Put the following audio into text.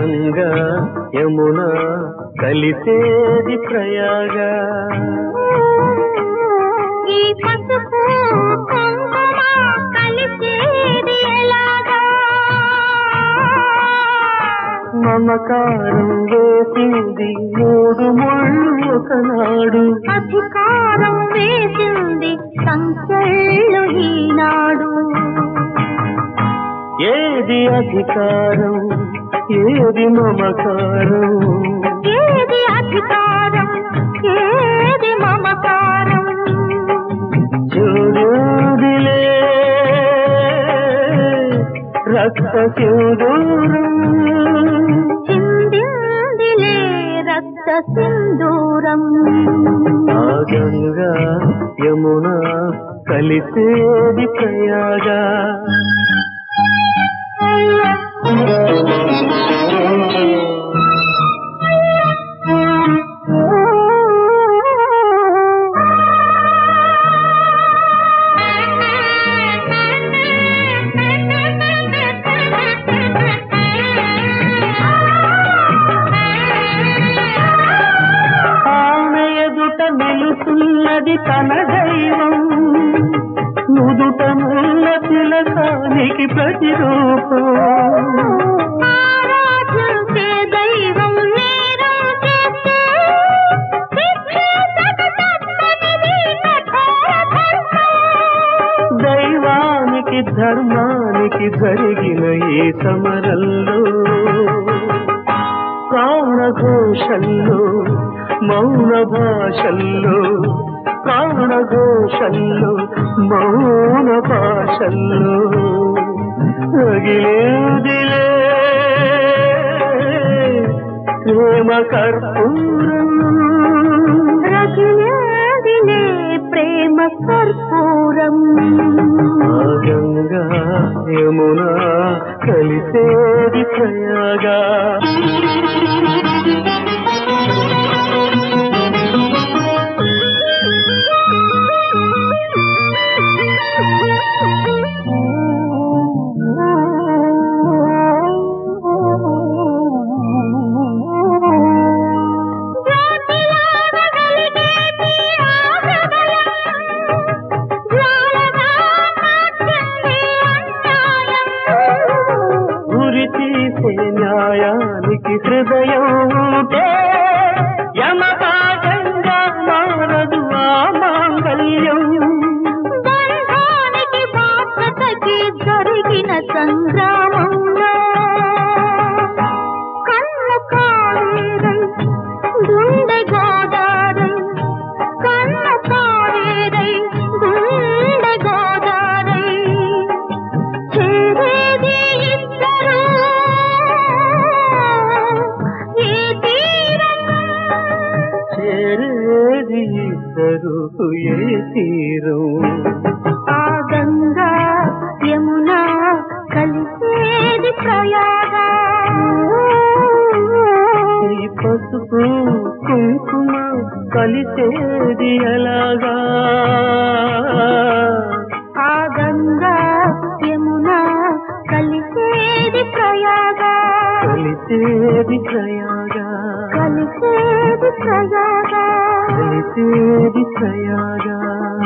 గంగా యమున కలిసేది ప్రయాగ ఈ పసుపు కుంకుమ కలిసేది ఎలాగా మమకారం వేసింది మూడు ముళ్ళు ఒకనాడు అధికారం వేసింది సంఖ్యలు ఈనాడు ఏది అధికారం ఏది మమకారం ఏది అధికారం ఏది మమకారం చూడుదిలే రక్త సింధూరం చిందిందిలే రక్త సింధూరం ఆ గంగా యమున కలిసేది ప్రయాగా ఆమె ఎదుట నిలుస్తున్నది తన దైవం నుదుట ముల్ల తిలకానికి ప్రతిరూపం ఆరాధించే దైవం నేరం చేస్తే శిక్షించక తప్పనిది కఠోర ధర్మం. దైవానికి ధర్మానికి జరిగిన ఈ సమరంలో ప్రాణఘోషల్లో మౌన భాషల్లో ప్రాణఘోషల్లో మౌన భాషల్లో రగిలేదిలే ప్రేమ కర్పూరం రగిలేదిలే ప్రేమ కర్పూరం ఆ గంగా యమున కలిసేది ప్రయాగా గురి తీసే న్యాయానికి హృదయం ఉంటే యమపాఠంగా మారదు ఆ మాంగళ్యం బంధానికి బాధ్యతకి జరిగిన సంగ్రామంలో కన్ను కావేరై గుండె గోదారై కన్ను కావేరై గుండె గోదారై చేరేది ఇద్దరు ఈ తీరం చేరేది ఇద్దరు ఏ తీరం ఆ గంగా యమున కలిసేది ప్రయాగ ఈ పసుపు కుంకుమ కలిసేది ఎలాగా ఆ గంగా యమున కలిసేది ప్రయాగ కలిసేది ప్రయాగా కలిసేది ప్రయాగ కలిసేది ప్రయాగా